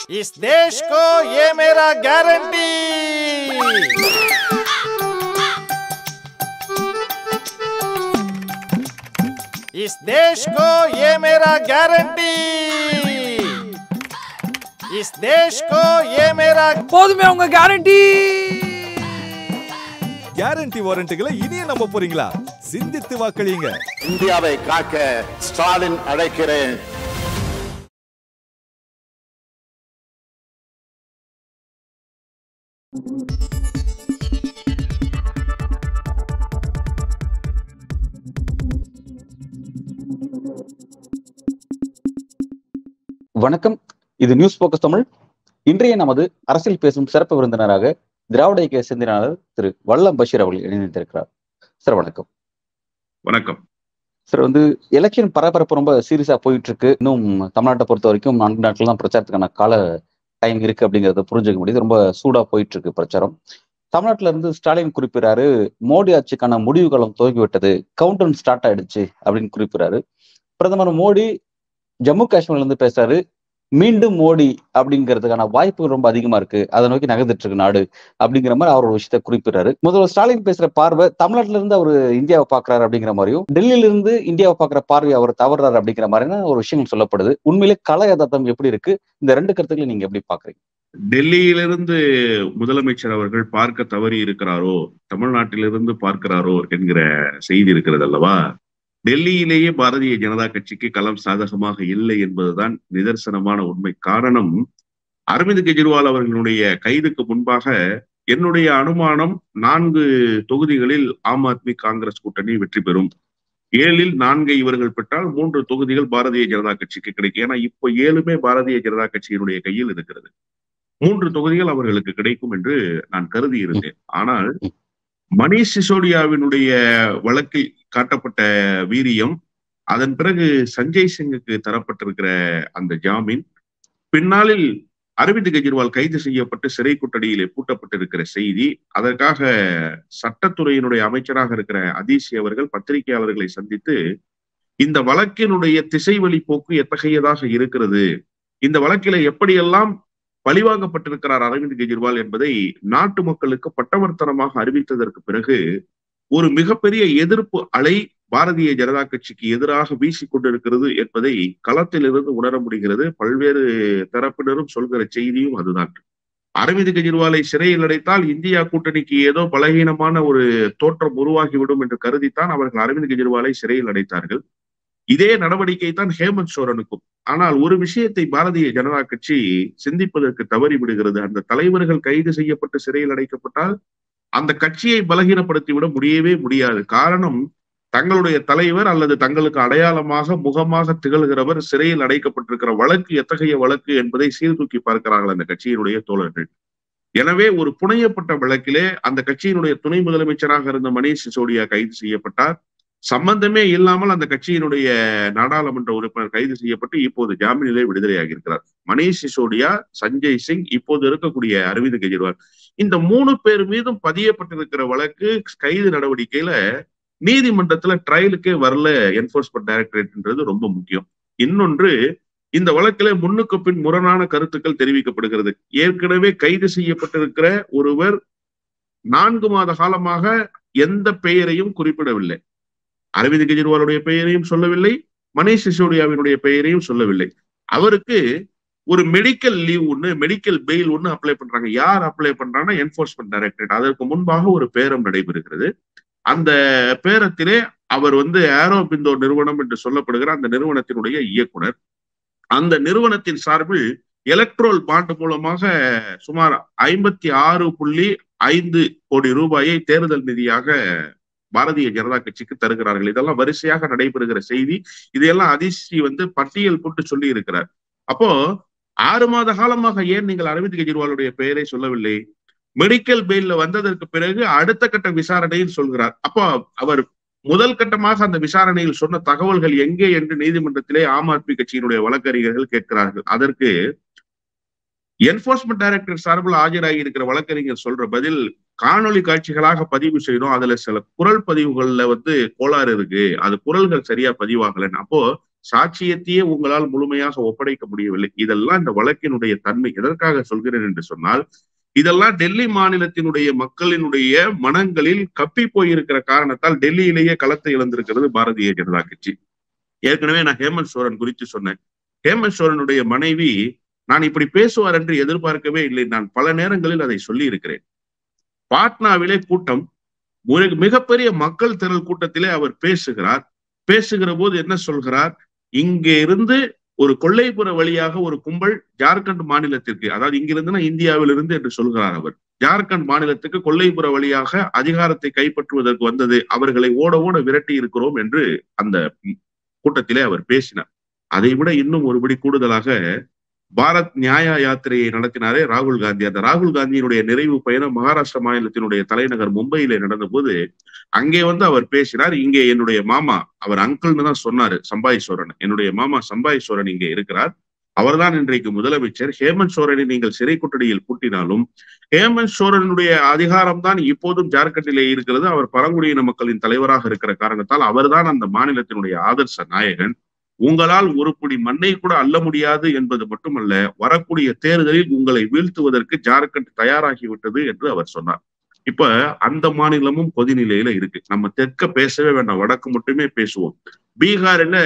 इस देश को ये मेरा गारंटी इस देश को ये मेरा गारंटी इस देश को ये मेरा போதுமே உங்க கேரண்டி கேரண்டி வாரண்ட்டுகளை இனியும் நம்ப போறீங்களா சிந்தித்து வாக்களியுங்க இந்தியாவை காக்க ஸ்டாலின் அழைக்கிறேன் வணக்கம் இது நியூஸ் போக்கஸ் தமிழ் இன்றைய நமது அரசியல் பேசும் சிறப்பு விருந்தினராக திராவிட இயக்க சிந்தனையாளர் திரு வல்லம் பஷீர் அவர்கள் இணைந்திருக்கிறார் சார் வணக்கம் வணக்கம் சார் வந்து எலெக்ஷன் பரபரப்பு ரொம்ப சீரியஸா போயிட்டு இருக்கு இன்னும் தமிழ்நாட்டை பொறுத்த வரைக்கும் நான்கு நாட்கள் தான் பிரச்சாரத்துக்கான கால டைம் இருக்கு அப்படிங்கறத புரிஞ்சுக்க முடியுது ரொம்ப சூடா போயிட்டு இருக்கு பிரச்சாரம் தமிழ்நாட்டுல இருந்து ஸ்டாலின் குறிப்பிடாரு மோடி ஆட்சிக்கான முடிவு காலம் துவங்கிவிட்டது கவுண்டவுன் ஸ்டார்ட் ஆயிடுச்சு அப்படின்னு குறிப்பிடாரு பிரதமர் மோடி ஜம்மு காஷ்மீர்ல இருந்து பேசுறாரு மீண்டும் மோடி அப்படிங்கிறதுக்கான வாய்ப்புகள் ரொம்ப அதிகமா இருக்கு அதை நோக்கி நகர்ந்துட்டு இருக்கு நாடு அப்படிங்கிற மாதிரி அவர் ஒரு விஷயத்த குறிப்பிடுறாரு முதல்வர் ஸ்டாலின் பேசுற பார்வை தமிழ்நாட்டுல இருந்து அவர் இந்தியாவை பாக்குறாரு அப்படிங்கிற மாதிரியும் டெல்லியில இருந்து இந்தியாவை பாக்குற பார்வை அவர் தவறாரு அப்படிங்கிற மாதிரியான ஒரு விஷயங்கள் சொல்லப்படுது உண்மையிலே கல யதார்த்தம் எப்படி இருக்கு இந்த ரெண்டு கருத்துக்களை நீங்க எப்படி பாக்குறீங்க டெல்லியிலிருந்து முதலமைச்சர் அவர்கள் பார்க்க தவறி இருக்கிறாரோ தமிழ்நாட்டிலிருந்து பார்க்கிறாரோ என்கிற செய்தி இருக்கிறது அல்லவா டெல்லியிலேயே பாரதிய ஜனதா கட்சிக்கு களம் சாதகமாக இல்லை என்பதுதான் நிதர்சனமான உண்மை காரணம் அரவிந்த் கெஜ்ரிவால் அவர்களுடைய கைதுக்கு முன்பாக என்னுடைய அனுமானம் நான்கு தொகுதிகளில் ஆம் ஆத்மி காங்கிரஸ் கூட்டணி வெற்றி பெறும் ஏழில் நான்கை இவர்கள் பெற்றால் மூன்று தொகுதிகள் பாரதிய ஜனதா கட்சிக்கு கிடைக்கும் ஏன்னா இப்போ ஏழுமே பாரதிய ஜனதா கட்சியினுடைய கையில் இருக்கிறது மூன்று தொகுதிகள் அவர்களுக்கு கிடைக்கும் என்று நான் கருதி இருந்தேன் ஆனால் மணிஷ் சிசோடியாவினுடைய வழக்கில் காட்டப்பட்ட வீரியம் அதன் பிறகு சஞ்சய் சிங்குக்கு தரப்பட்டிருக்கிற அந்த ஜாமீன் பின்னாளில் அரவிந்த் கெஜ்ரிவால் கைது செய்யப்பட்டு சிறை குட்டடியிலே பூட்டப்பட்டிருக்கிற செய்தி அதற்காக சட்டத்துறையினுடைய அமைச்சராக இருக்கிற அதிசி அவர்கள் பத்திரிகையாளர்களை சந்தித்து இந்த வழக்கினுடைய திசைவழி போக்கு எத்தகையதாக இருக்கிறது இந்த வழக்கில எப்படியெல்லாம் பழிவாங்கப்பட்டிருக்கிறார் அரவிந்த் கெஜ்ரிவால் என்பதை நாட்டு மக்களுக்கு பட்டவர்த்தனமாக அறிவித்ததற்கு பிறகு ஒரு மிகப்பெரிய எதிர்ப்பு அலை பாரதிய ஜனதா கட்சிக்கு எதிராக வீசிக் கொண்டிருக்கிறது என்பதை களத்திலிருந்து உணர முடிகிறது பல்வேறு தரப்பினரும் சொல்கிற செய்தியும் அதுதான் அரவிந்த் கெஜ்ரிவாலை சிறையில் அடைத்தால் இந்தியா கூட்டணிக்கு ஏதோ பலகீனமான ஒரு தோற்றம் உருவாகிவிடும் என்று கருதித்தான் அவர்கள் அரவிந்த் கெஜ்ரிவாலை சிறையில் அடைத்தார்கள் இதே நடவடிக்கை தான் ஹேமந்த் சோரனுக்கும் ஆனால் ஒரு விஷயத்தை பாரதிய ஜனதா கட்சி சிந்திப்பதற்கு தவறி விடுகிறது அந்த தலைவர்கள் கைது செய்யப்பட்டு சிறையில் அடைக்கப்பட்டால் அந்த கட்சியை பலகீனப்படுத்திவிட முடியவே முடியாது காரணம் தங்களுடைய தலைவர் அல்லது தங்களுக்கு அடையாளமாக முகமாக திகழ்கிறவர் சிறையில் அடைக்கப்பட்டிருக்கிற வழக்கு எத்தகைய வழக்கு என்பதை சீர்தூக்கி பார்க்கிறார்கள் அந்த கட்சியினுடைய தோழர்கள் எனவே ஒரு புனையப்பட்ட வழக்கிலே அந்த கட்சியினுடைய துணை முதலமைச்சராக இருந்த மணீஷ் சிசோடியா கைது செய்யப்பட்டார் சம்பந்தமே இல்லாமல் அந்த கட்சியினுடைய நாடாளுமன்ற உறுப்பினர் கைது செய்யப்பட்டு இப்போது ஜாமீனிலே விடுதலையாகி இருக்கிறார் மணீஷ் சிசோடியா சஞ்சய் சிங் இப்போது இருக்கக்கூடிய அரவிந்த் கெஜ்ரிவால் இந்த மூணு பேர் மீதும் பதியப்பட்டிருக்கிற வழக்கு கைது நடவடிக்கையில நீதிமன்றத்துல ட்ரையலுக்கே வரல என்போர்ஸ்மெண்ட் டைரக்டரேட்ன்றது ரொம்ப முக்கியம் இன்னொன்று இந்த வழக்கில முன்னுக்கு பின் முரணான கருத்துக்கள் தெரிவிக்கப்படுகிறது ஏற்கனவே கைது செய்யப்பட்டிருக்கிற ஒருவர் நான்கு மாத காலமாக எந்த பெயரையும் குறிப்பிடவில்லை அரவிந்த் கெஜ்ரிவாலுடைய பெயரையும் சொல்லவில்லை மணீஷ் சிசோடியாவினுடைய பெயரையும் சொல்லவில்லை அவருக்கு ஒரு மெடிக்கல் லீவ் ஒண்ணு மெடிக்கல் பெயில் ஒண்ணு அப்ளை பண்றாங்க யார் அப்ளை பண்றாங்கன்னா என்போர்ஸ்மெண்ட் டைரக்டரேட் அதற்கு முன்பாக ஒரு பேரம் நடைபெறுகிறது அந்த பேரத்திலே அவர் வந்து ஏரோ பிந்தோ நிறுவனம் என்று சொல்லப்படுகிற அந்த நிறுவனத்தினுடைய இயக்குனர் அந்த நிறுவனத்தின் சார்பில் எலக்ட்ரோல் பாண்ட் மூலமாக சுமார் ஐம்பத்தி ஆறு புள்ளி ஐந்து கோடி ரூபாயை தேர்தல் நிதியாக பாரதிய ஜனதா கட்சிக்கு தருகிறார்கள் இதெல்லாம் வரிசையாக நடைபெறுகிற செய்தி இதையெல்லாம் அதிர்ச்சி வந்து பட்டியல் போட்டு சொல்லி இருக்கிறார் அப்போ ஆறு மாத காலமாக ஏன் நீங்கள் அரவிந்த் கெஜ்ரிவாலுடைய பெயரை சொல்லவில்லை மெடிக்கல் பெயில்ல வந்ததற்கு பிறகு அடுத்த கட்ட விசாரணையில் சொல்கிறார் அப்போ அவர் முதல் கட்டமாக அந்த விசாரணையில் சொன்ன தகவல்கள் எங்கே என்று நீதிமன்றத்திலே ஆம் ஆத்மி கட்சியினுடைய வழக்கறிஞர்கள் கேட்கிறார்கள் அதற்கு என்போர்ஸ்மெண்ட் டைரக்டர் சார்பில் ஆஜராகி இருக்கிற வழக்கறிஞர் சொல்ற பதில் காணொளி காட்சிகளாக பதிவு செய்யணும் அதுல சில குரல் பதிவுகள்ல வந்து கோளாறு இருக்கு அது குரல்கள் சரியா பதிவாகலன்னு அப்போ சாட்சியத்தையே உங்களால் முழுமையாக ஒப்படைக்க முடியவில்லை இதெல்லாம் இந்த வழக்கினுடைய தன்மை எதற்காக சொல்கிறேன் என்று சொன்னால் இதெல்லாம் டெல்லி மாநிலத்தினுடைய மக்களினுடைய மனங்களில் கப்பி போயிருக்கிற காரணத்தால் டெல்லியிலேயே களத்தை இழந்திருக்கிறது பாரதிய ஜனதா கட்சி ஏற்கனவே நான் ஹேமந்த் சோரன் குறித்து சொன்னேன் ஹேமந்த் சோரனுடைய மனைவி நான் இப்படி பேசுவார் என்று எதிர்பார்க்கவே இல்லை நான் பல நேரங்களில் அதை சொல்லி இருக்கிறேன் பாட்னாவிலே கூட்டம் ஒரு மிகப்பெரிய மக்கள் திரள் கூட்டத்திலே அவர் பேசுகிறார் பேசுகிற போது என்ன சொல்கிறார் இங்கே இருந்து ஒரு கொள்ளைப்புற வழியாக ஒரு கும்பல் ஜார்க்கண்ட் மாநிலத்திற்கு அதாவது இங்கிருந்துனா இந்தியாவில் இருந்து என்று சொல்கிறார் அவர் ஜார்க்கண்ட் மாநிலத்துக்கு கொள்ளைப்புற வழியாக அதிகாரத்தை கைப்பற்றுவதற்கு வந்தது அவர்களை ஓட ஓட விரட்டி இருக்கிறோம் என்று அந்த கூட்டத்திலே அவர் பேசினார் அதை விட இன்னும் ஒருபடி கூடுதலாக பாரத் நியாயா யாத்திரையை நடத்தினாரே ராகுல் காந்தி அந்த ராகுல் காந்தியினுடைய நிறைவு பயணம் மகாராஷ்டிரா மாநிலத்தினுடைய தலைநகர் மும்பையிலே நடந்த போது அங்கே வந்து அவர் பேசினார் இங்கே என்னுடைய மாமா அவர் அங்கிள்னு தான் சொன்னாரு சம்பாய் சோரன் என்னுடைய மாமா சம்பாய் சோரன் இங்கே இருக்கிறார் அவர்தான் இன்றைக்கு முதலமைச்சர் ஹேமந்த் சோரனை நீங்கள் சிறை குட்டடியில் பூட்டினாலும் ஹேமந்த் சோரனுடைய அதிகாரம் தான் இப்போதும் ஜார்க்கண்டிலே இருக்கிறது அவர் பழங்குடியின மக்களின் தலைவராக இருக்கிற காரணத்தால் அவர்தான் அந்த மாநிலத்தினுடைய ஆதர்ச நாயகன் உங்களால் ஒரு புடி மண்ணை கூட அள்ள முடியாது என்பது மட்டுமல்ல வரக்கூடிய தேர்தலில் உங்களை வீழ்த்துவதற்கு ஜார்க்கண்ட் தயாராகிவிட்டது என்று அவர் சொன்னார் இப்ப அந்த மாநிலமும் கொதிநிலையில இருக்கு நம்ம தெற்க பேசவே வேண்டாம் வடக்கு மட்டுமே பேசுவோம் பீகாரில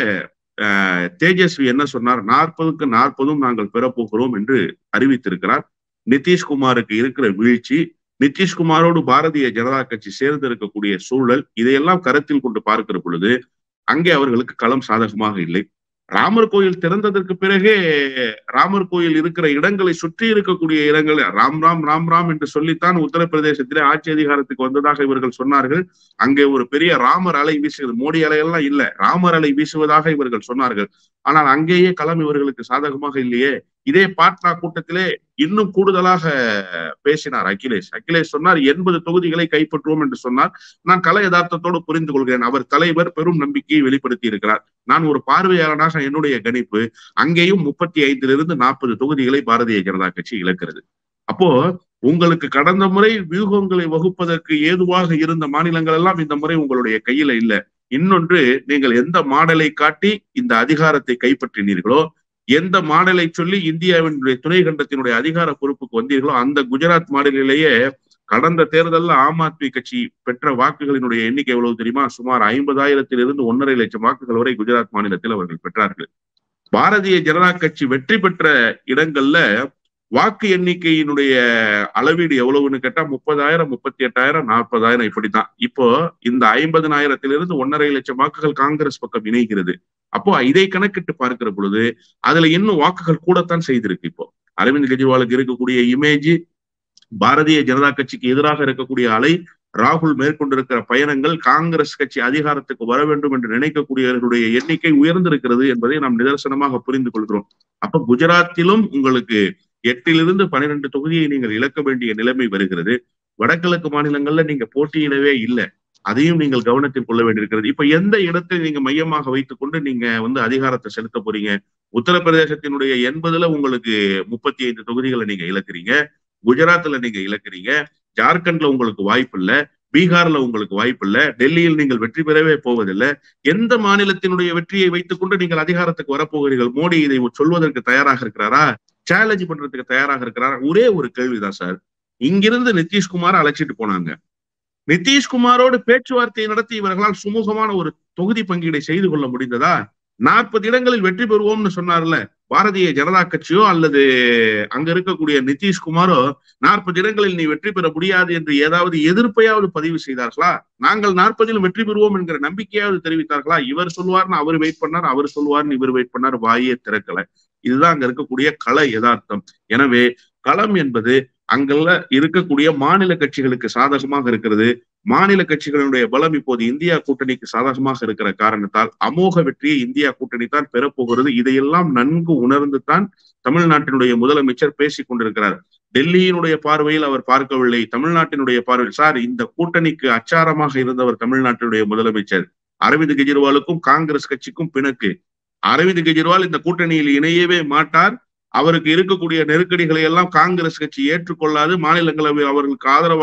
தேஜஸ்வி என்ன சொன்னார் நாற்பதுக்கு நாற்பதும் நாங்கள் பெறப்போகிறோம் என்று அறிவித்திருக்கிறார் நிதிஷ்குமாருக்கு இருக்கிற வீழ்ச்சி நிதிஷ்குமாரோடு பாரதிய ஜனதா கட்சி சேர்ந்து இருக்கக்கூடிய சூழல் இதையெல்லாம் கருத்தில் கொண்டு பார்க்கிற பொழுது அங்கே அவர்களுக்கு களம் சாதகமாக இல்லை ராமர் கோயில் திறந்ததற்கு பிறகே ராமர் கோயில் இருக்கிற இடங்களை சுற்றி இருக்கக்கூடிய இடங்களை ராம் ராம் ராம் ராம் என்று சொல்லித்தான் உத்தரப்பிரதேசத்திலே ஆட்சி அதிகாரத்துக்கு வந்ததாக இவர்கள் சொன்னார்கள் அங்கே ஒரு பெரிய ராமர் அலை வீசுகிறது மோடி அலையெல்லாம் இல்ல ராமர் அலை வீசுவதாக இவர்கள் சொன்னார்கள் ஆனால் அங்கேயே களம் இவர்களுக்கு சாதகமாக இல்லையே இதே பாட்னா கூட்டத்திலே இன்னும் கூடுதலாக பேசினார் அகிலேஷ் அகிலேஷ் சொன்னார் எண்பது தொகுதிகளை கைப்பற்றுவோம் என்று சொன்னார் நான் கல யதார்த்தத்தோடு புரிந்து கொள்கிறேன் அவர் தலைவர் பெரும் நம்பிக்கையை வெளிப்படுத்தி இருக்கிறார் நான் ஒரு பார்வையாளனாக என்னுடைய கணிப்பு அங்கேயும் முப்பத்தி ஐந்திலிருந்து நாற்பது தொகுதிகளை பாரதிய ஜனதா கட்சி இழக்கிறது அப்போ உங்களுக்கு கடந்த முறை வியூகங்களை வகுப்பதற்கு ஏதுவாக இருந்த மாநிலங்கள் எல்லாம் இந்த முறை உங்களுடைய கையில இல்ல இன்னொன்று நீங்கள் எந்த மாடலை காட்டி இந்த அதிகாரத்தை கைப்பற்றினீர்களோ எந்த மாடலை சொல்லி இந்தியாவினுடைய துணை கண்டத்தினுடைய அதிகார பொறுப்புக்கு வந்தீர்களோ அந்த குஜராத் மாடலிலேயே கடந்த தேர்தலில் ஆம் ஆத்மி கட்சி பெற்ற வாக்குகளினுடைய எண்ணிக்கை எவ்வளவு தெரியுமா சுமார் ஐம்பதாயிரத்திலிருந்து ஒன்றரை லட்சம் வாக்குகள் வரை குஜராத் மாநிலத்தில் அவர்கள் பெற்றார்கள் பாரதிய ஜனதா கட்சி வெற்றி பெற்ற இடங்கள்ல வாக்கு எண்ணிக்கையினுடைய அளவீடு எவ்வளவுன்னு கேட்டா முப்பதாயிரம் முப்பத்தி எட்டாயிரம் நாற்பதாயிரம் இப்படித்தான் இப்போ இந்த ஐம்பதனாயிரத்திலிருந்து ஒன்னரை லட்சம் வாக்குகள் காங்கிரஸ் பக்கம் இணைகிறது அப்போ இதை கணக்கிட்டு பார்க்கிற பொழுது அதுல இன்னும் வாக்குகள் கூடத்தான் செய்திருக்கு இப்போ அரவிந்த் கெஜ்ரிவாலுக்கு இருக்கக்கூடிய இமேஜ் பாரதிய ஜனதா கட்சிக்கு எதிராக இருக்கக்கூடிய அலை ராகுல் மேற்கொண்டிருக்கிற பயணங்கள் காங்கிரஸ் கட்சி அதிகாரத்துக்கு வர வேண்டும் என்று நினைக்கக்கூடியவர்களுடைய எண்ணிக்கை உயர்ந்திருக்கிறது என்பதை நாம் நிதர்சனமாக புரிந்து கொள்கிறோம் அப்ப குஜராத்திலும் உங்களுக்கு எட்டிலிருந்து பன்னிரெண்டு தொகுதியை நீங்கள் இழக்க வேண்டிய நிலைமை வருகிறது வடகிழக்கு மாநிலங்கள்ல நீங்க போட்டியிடவே இல்லை அதையும் நீங்கள் கவனத்தில் கொள்ள வேண்டியிருக்கிறது இப்ப எந்த இடத்தை நீங்க மையமாக வைத்துக் கொண்டு நீங்க வந்து அதிகாரத்தை செலுத்த போறீங்க உத்தரப்பிரதேசத்தினுடைய எண்பதுல உங்களுக்கு முப்பத்தி ஐந்து தொகுதிகளை நீங்க இழக்கிறீங்க குஜராத்ல நீங்க இழக்கிறீங்க ஜார்க்கண்ட்ல உங்களுக்கு வாய்ப்பு இல்ல பீகார்ல உங்களுக்கு வாய்ப்பு இல்ல டெல்லியில் நீங்கள் வெற்றி பெறவே போவதில்லை எந்த மாநிலத்தினுடைய வெற்றியை வைத்துக் கொண்டு நீங்கள் அதிகாரத்துக்கு வரப்போகிறீர்கள் மோடி இதை சொல்வதற்கு தயாராக இருக்கிறாரா சேலஞ்ச் பண்றதுக்கு தயாராக இருக்கிறாரா ஒரே ஒரு கேள்விதான் சார் இங்கிருந்து நிதிஷ்குமார் அழைச்சிட்டு போனாங்க நிதிஷ்குமாரோடு பேச்சுவார்த்தை நடத்தி இவர்களால் சுமூகமான ஒரு தொகுதி பங்கீடை செய்து கொள்ள முடிந்ததா நாற்பது இடங்களில் வெற்றி பெறுவோம்னு சொன்னார்ல பாரதிய ஜனதா கட்சியோ அல்லது அங்க இருக்கக்கூடிய நிதிஷ்குமாரோ நாற்பது இடங்களில் நீ வெற்றி பெற முடியாது என்று ஏதாவது எதிர்ப்பையாவது பதிவு செய்தார்களா நாங்கள் நாற்பதிலும் வெற்றி பெறுவோம் என்கிற நம்பிக்கையாவது தெரிவித்தார்களா இவர் சொல்லுவார்னு அவர் வெயிட் பண்ணார் அவர் சொல்லுவார்னு இவர் வெயிட் பண்ணார் வாயே திறக்கல இதுதான் அங்க இருக்கக்கூடிய கள யதார்த்தம் எனவே களம் என்பது அங்குள்ள இருக்கக்கூடிய மாநில கட்சிகளுக்கு சாதகமாக இருக்கிறது மாநில கட்சிகளுடைய பலம் இப்போது இந்தியா கூட்டணிக்கு சாதகமாக இருக்கிற காரணத்தால் அமோக வெற்றியை இந்தியா கூட்டணி தான் பெறப்போகிறது இதையெல்லாம் நன்கு உணர்ந்து தான் தமிழ்நாட்டினுடைய முதலமைச்சர் பேசிக் கொண்டிருக்கிறார் டெல்லியினுடைய பார்வையில் அவர் பார்க்கவில்லை தமிழ்நாட்டினுடைய பார்வையில் சார் இந்த கூட்டணிக்கு அச்சாரமாக இருந்தவர் தமிழ்நாட்டினுடைய முதலமைச்சர் அரவிந்த் கெஜ்ரிவாலுக்கும் காங்கிரஸ் கட்சிக்கும் பிணக்கு அரவிந்த் கெஜ்ரிவால் இந்த கூட்டணியில் இணையவே மாட்டார் அவருக்கு இருக்கக்கூடிய நெருக்கடிகளை எல்லாம் காங்கிரஸ் கட்சி ஏற்றுக்கொள்ளாது மாநிலங்களவை அவர்களுக்கு ஆதரவாக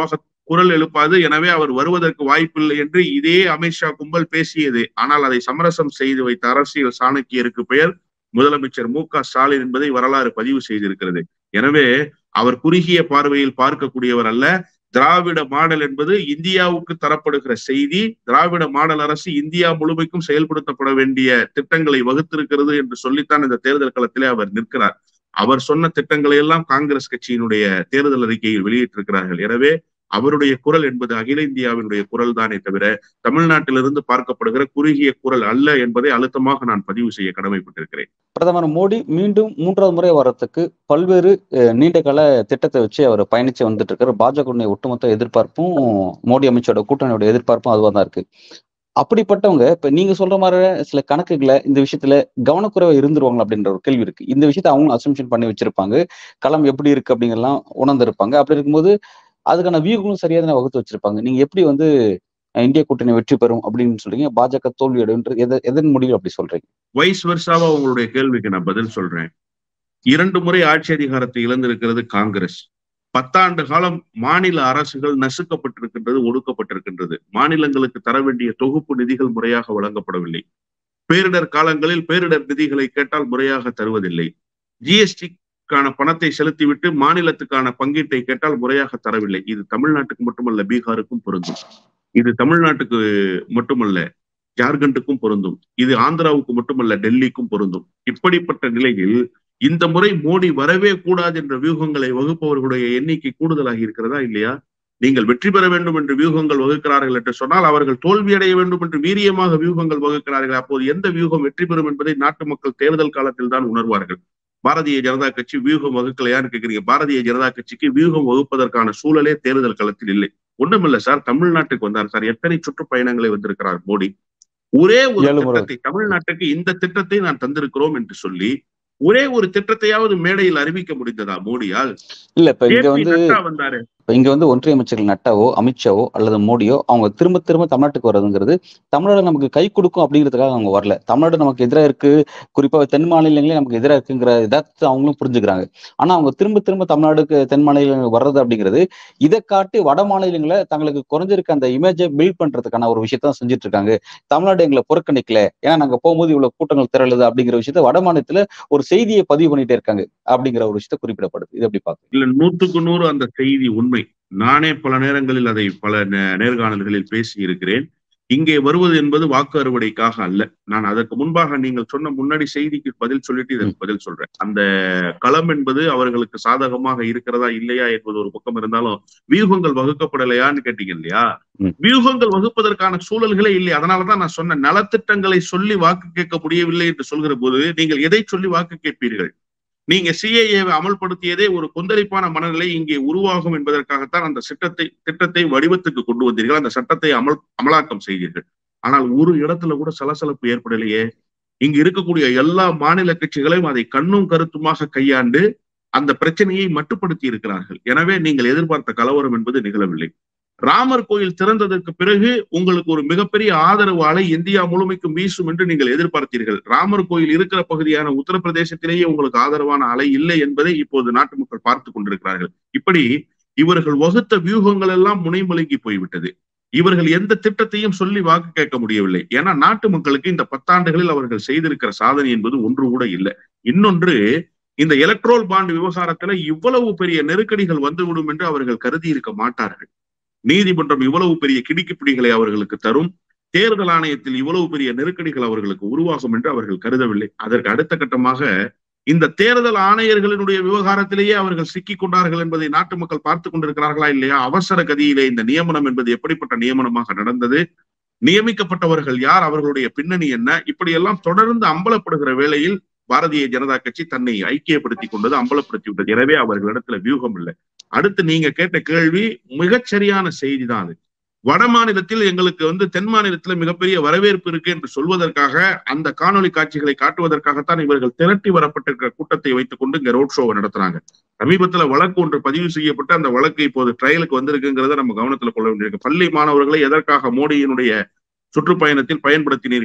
குரல் எழுப்பாது எனவே அவர் வருவதற்கு வாய்ப்பில்லை என்று இதே அமித்ஷா கும்பல் பேசியது ஆனால் அதை சமரசம் செய்து வைத்த அரசியல் சாணக்கியருக்கு பெயர் முதலமைச்சர் மு க ஸ்டாலின் என்பதை வரலாறு பதிவு செய்திருக்கிறது எனவே அவர் குறுகிய பார்வையில் பார்க்கக்கூடியவர் அல்ல திராவிட மாடல் என்பது இந்தியாவுக்கு தரப்படுகிற செய்தி திராவிட மாடல் அரசு இந்தியா முழுமைக்கும் செயல்படுத்தப்பட வேண்டிய திட்டங்களை வகுத்திருக்கிறது என்று சொல்லித்தான் இந்த தேர்தல் களத்திலே அவர் நிற்கிறார் அவர் சொன்ன திட்டங்களை எல்லாம் காங்கிரஸ் கட்சியினுடைய தேர்தல் அறிக்கையில் வெளியிட்டிருக்கிறார்கள் எனவே அவருடைய குரல் என்பது அகில இந்தியாவினுடைய குரல் தானே தவிர தமிழ்நாட்டிலிருந்து பார்க்கப்படுகிற குறுகிய குரல் அல்ல என்பதை அழுத்தமாக நான் பதிவு செய்ய கடமைப்பட்டிருக்கிறேன் பிரதமர் மோடி மீண்டும் மூன்றாவது முறை வர்றதுக்கு பல்வேறு அஹ், நீண்ட கால திட்டத்தை வச்சு அவர் பயணிச்சு வந்துட்டு இருக்காரு பாஜகவுடைய ஒட்டுமொத்த எதிர்பார்ப்பும் மோடி அமைச்சரோட கூட்டணியோட எதிர்பார்ப்பும் அதுவா தான் இருக்கு அப்படிப்பட்டவங்க இப்ப நீங்க சொல்ற மாதிரி சில கணக்குகளை இந்த விஷயத்துல கவனக்குறைவா இருந்துருவாங்க அப்படின்ற ஒரு கேள்வி இருக்கு இந்த விஷயத்த அவங்களும் அசம்ஷன் பண்ணி வச்சிருப்பாங்க களம் எப்படி இருக்கு அப்படிங்கறதெல்லாம் உணர்ந்திருப்பாங்க அப்படி இருக்கும்போது அதுக்கான வியூகங்களும் சரியா தானே வகுத்து வச்சிருப்பாங்க நீங்க எப்படி வந்து அஹ், இந்திய கூட்டணி வெற்றி பெறும் அப்படின்னு சொல்றீங்க பாஜக தோல்வி அடையுன்ற எத எதன் முடிவு அப்படி சொல்றீங்க வைஸ் வருஷாவா உங்களுடைய கேள்விக்கு நான் பதில் சொல்றேன் இரண்டு முறை ஆட்சி அதிகாரத்தை இழந்திருக்கிறது காங்கிரஸ் பத்தாண்டு காலம் மாநில அரசுகள் நசுக்கப்பட்டிருக்கின்றது ஒடுக்கப்பட்டிருக்கின்றது மாநிலங்களுக்கு தர வேண்டிய தொகுப்பு நிதிகள் முறையாக வழங்கப்படவில்லை பேரிடர் காலங்களில் பேரிடர் நிதிகளை கேட்டால் முறையாக தருவதில்லை ஜிஎஸ்டிக்கான பணத்தை செலுத்திவிட்டு மாநிலத்துக்கான பங்கீட்டை கேட்டால் முறையாக தரவில்லை இது தமிழ்நாட்டுக்கு மட்டுமல்ல பீகாருக்கும் பொருந்தும் இது தமிழ்நாட்டுக்கு மட்டுமல்ல ஜார்க்கண்டுக்கும் பொருந்தும் இது ஆந்திராவுக்கு மட்டுமல்ல டெல்லிக்கும் பொருந்தும் இப்படிப்பட்ட நிலையில் இந்த முறை மோடி வரவே கூடாது என்ற வியூகங்களை வகுப்பவர்களுடைய எண்ணிக்கை கூடுதலாகி இருக்கிறதா இல்லையா நீங்கள் வெற்றி பெற வேண்டும் என்று வியூகங்கள் வகுக்கிறார்கள் என்று சொன்னால் அவர்கள் தோல்வியடைய வேண்டும் என்று வீரியமாக வியூகங்கள் வகுக்கிறார்கள் அப்போது எந்த வியூகம் வெற்றி பெறும் என்பதை நாட்டு மக்கள் தேர்தல் காலத்தில் தான் உணர்வார்கள் பாரதிய ஜனதா கட்சி வியூகம் வகுக்கலையான்னு கேக்குறீங்க பாரதிய ஜனதா கட்சிக்கு வியூகம் வகுப்பதற்கான சூழலே தேர்தல் களத்தில் இல்லை ஒண்ணுமில்ல சார் தமிழ்நாட்டுக்கு வந்தார் சார் எத்தனை சுற்றுப்பயணங்களை வந்திருக்கிறார் மோடி ஒரே ஒரு ஏழு முறை. திட்டத்தை தமிழ்நாட்டுக்கு இந்த திட்டத்தை நான் தந்திருக்கிறோம் என்று சொல்லி ஒரே ஒரு திட்டத்தையாவது மேடையில் அறிவிக்க முடிந்ததா மோடியால் இல்ல இப்ப இங்க JP வந்து நட்டா வந்தாரு இப்ப இங்க வந்து ஒன்றிய அமைச்சர்கள் நட்டாவோ அமித்ஷாவோ அல்லது மோடியோ அவங்க திரும்ப திரும்ப தமிழ்நாட்டுக்கு வர்றதுங்கிறது தமிழ்நாடு நமக்கு கை கொடுக்கும் அப்படிங்கிறதுக்காக அவங்க வரல தமிழ்நாடு நமக்கு எதிராக இருக்கு குறிப்பா தென் மாநிலங்களே நமக்கு எதிராக இருக்குங்கிற இதாத்து அவங்களும் புரிஞ்சுக்கிறாங்க ஆனா அவங்க திரும்ப திரும்ப தமிழ்நாடுக்கு தென் மாநிலங்கள் வர்றது அப்படிங்கிறது இதை காட்டி வட மாநிலங்களை தங்களுக்கு குறைஞ்சிருக்க அந்த இமேஜை பில்ட் பண்றதுக்கான ஒரு விஷயத்த தான் செஞ்சுட்டு இருக்காங்க தமிழ்நாடு எங்களை புறக்கணிக்கல ஏன்னா நாங்க போகும்போது இவ்வளவு கூட்டங்கள் திரளுது அப்படிங்கிற விஷயத்த வட மாநிலத்துல ஒரு செய்தியை பதிவு பண்ணிட்டே இருக்காங்க அப்படிங்கிற ஒரு விஷயத்த குறிப்பிடப்படுது இது எப்படி பாக்குறீங்க இல்ல நூற்றுக்கு நூறு அந்த செய்தி உண்மை நானே பல நேரங்களில் அதை பல நே- நேர்காணல்களில் பேசி இருக்கிறேன் இங்கே வருவது என்பது வாக்கு அறுவடைக்காக அல்ல நான் அதற்கு முன்பாக நீங்கள் சொன்ன முன்னாடி செய்திக்கு பதில் சொல்லிட்டு இதற்கு பதில் சொல்றேன் அந்த களம் என்பது அவர்களுக்கு சாதகமாக இருக்கிறதா இல்லையா என்பது ஒரு பக்கம் இருந்தாலும் வியூகங்கள் வகுக்கப்படலையான்னு கேட்டீங்க இல்லையா ம். வியூகங்கள் வகுப்பதற்கான சூழல்களே இல்லை அதனாலதான் நான் சொன்ன நலத்திட்டங்களை சொல்லி வாக்கு கேட்க முடியவில்லை என்று சொல்கிற போது நீங்கள் எதை சொல்லி வாக்கு கேட்பீர்கள் நீங்க சிஏஏவை அமல்படுத்தியதே ஒரு கொந்தளிப்பான மனநிலை இங்கே உருவாகும் என்பதற்காகத்தான் அந்த திட்டத்தை திட்டத்தை வடிவத்துக்கு கொண்டு வந்தீர்கள் அந்த சட்டத்தை அமல் அமலாக்கம் செய்தீர்கள் ஆனால் ஒரு இடத்துல கூட சலசலப்பு ஏற்படலையே இங்கு இருக்கக்கூடிய எல்லா மாநில கட்சிகளையும் அதை கண்ணும் கருத்துமாக கையாண்டு அந்த பிரச்சனையை மட்டுப்படுத்தி இருக்கிறார்கள் எனவே நீங்கள் எதிர்பார்த்த கலவரம் என்பது நிகழவில்லை ராமர் கோயில் திறந்ததற்கு பிறகு உங்களுக்கு ஒரு மிகப்பெரிய ஆதரவு அலை இந்தியா முழுமைக்கும் வீசும் என்று நீங்கள் எதிர்பார்த்தீர்கள் ராமர் கோயில் இருக்கிற பகுதியான உத்தரப்பிரதேசத்திலேயே உங்களுக்கு ஆதரவான அலை இல்லை என்பதை இப்போது நாட்டு மக்கள் பார்த்து கொண்டிருக்கிறார்கள் இப்படி இவர்கள் வகுத்த வியூகங்கள் எல்லாம் முனைமொழிங்கி போய்விட்டது இவர்கள் எந்த திட்டத்தையும் சொல்லி வாக்கு கேட்க முடியவில்லை ஏன்னா நாட்டு மக்களுக்கு இந்த பத்தாண்டுகளில் அவர்கள் செய்திருக்கிற சாதனை என்பது ஒன்று கூட இல்லை இன்னொன்று இந்த எலக்ட்ரோல் பாண்ட் விவகாரத்துல இவ்வளவு பெரிய நெருக்கடிகள் வந்துவிடும் என்று அவர்கள் கருதி இருக்க மாட்டார்கள் நீதிமன்றம் இவ்வளவு பெரிய கிடுக்கிப்பிடிகளை அவர்களுக்கு தரும் தேர்தல் ஆணையத்தில் இவ்வளவு பெரிய நெருக்கடிகள் அவர்களுக்கு உருவாகும் என்று அவர்கள் கருதவில்லை அதற்கு அடுத்த கட்டமாக இந்த தேர்தல் ஆணையர்களினுடைய விவகாரத்திலேயே அவர்கள் சிக்கிக் கொண்டார்கள் என்பதை நாட்டு மக்கள் பார்த்து கொண்டிருக்கிறார்களா இல்லையா அவசர கதியிலே இந்த நியமனம் என்பது எப்படிப்பட்ட நியமனமாக நடந்தது நியமிக்கப்பட்டவர்கள் யார் அவர்களுடைய பின்னணி என்ன இப்படியெல்லாம் தொடர்ந்து அம்பலப்படுகிற வேளையில் பாரதிய ஜனதா கட்சி தன்னை ஐக்கியப்படுத்திக் கொண்டது அம்பலப்படுத்தி விட்டது எனவே அவர்களிடத்துல வியூகம் இல்லை அடுத்து நீங்க கேட்ட கேள்வி மிகச்சரியான செய்தி தான் அது வட மாநிலத்தில் எங்களுக்கு வந்து தென் மாநிலத்தில் மிகப்பெரிய வரவேற்பு இருக்கு என்று சொல்வதற்காக அந்த காணொலி காட்சிகளை காட்டுவதற்காகத்தான் இவர்கள் திரட்டி வரப்பட்டிருக்கிற கூட்டத்தை வைத்துக் கொண்டு இங்க ரோட் ஷோவை நடத்துறாங்க சமீபத்துல வழக்கு ஒன்று பதிவு செய்யப்பட்டு அந்த வழக்கு இப்போது ட்ரையலுக்கு வந்திருக்குங்கிறத நம்ம கவனத்துல கொள்ள வேண்டியிருக்கு பள்ளி மாணவர்களை எதற்காக மோடியினுடைய சுற்றுப்பயணத்தில் பயன்படுத்தினீர்கள்